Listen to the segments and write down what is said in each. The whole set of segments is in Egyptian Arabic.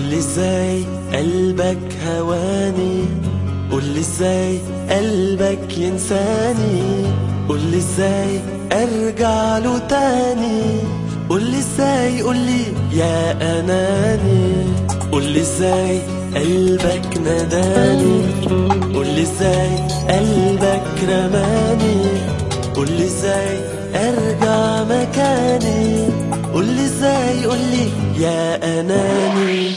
قولي ازاي قلبك هواني قولي ازاي قلبك ينساني قولي ازاي ارجع له تاني قولي ازاي قولي يا اناني قولي ازاي قلبك ناداني قولي ازاي قلبك رماني قولي ازاي ارجع مكاني قولي ازاي قولي يا اناني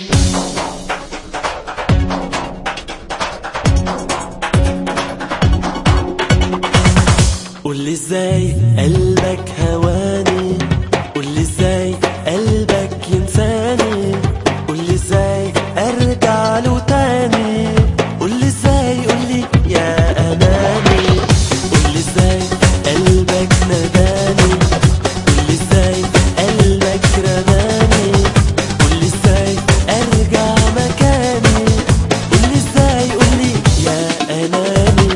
قولي ازاي قلبك هواني قولي ازاي قلبك ينساني قولي ازاي ارجع له تاني قولي ازاي قولي يا اناني قولي ازاي قلبك ناداني قولي ازاي قلبك رماني قولي ازاي ارجع مكاني قولي ازاي قولي يا اناني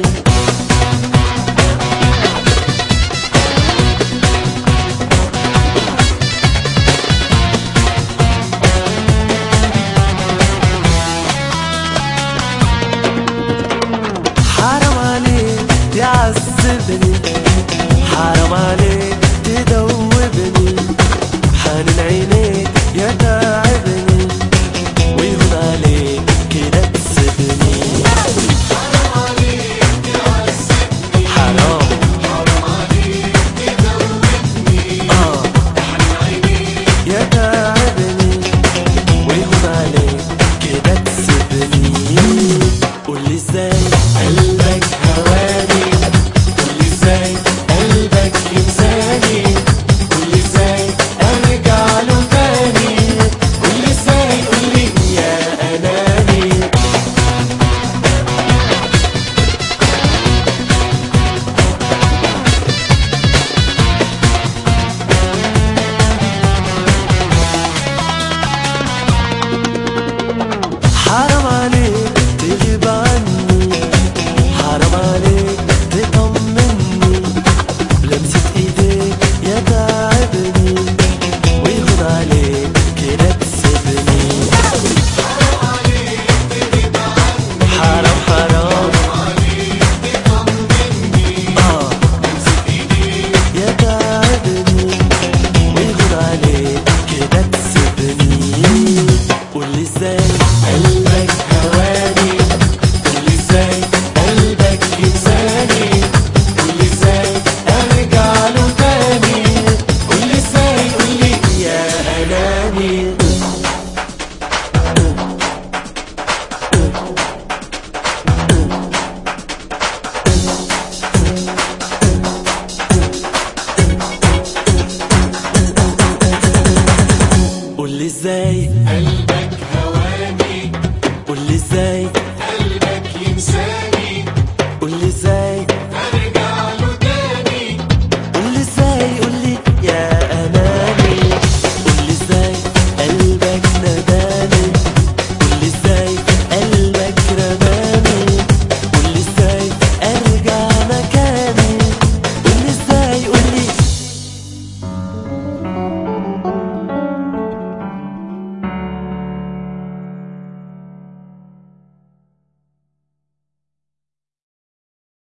حرام عليك يعذبني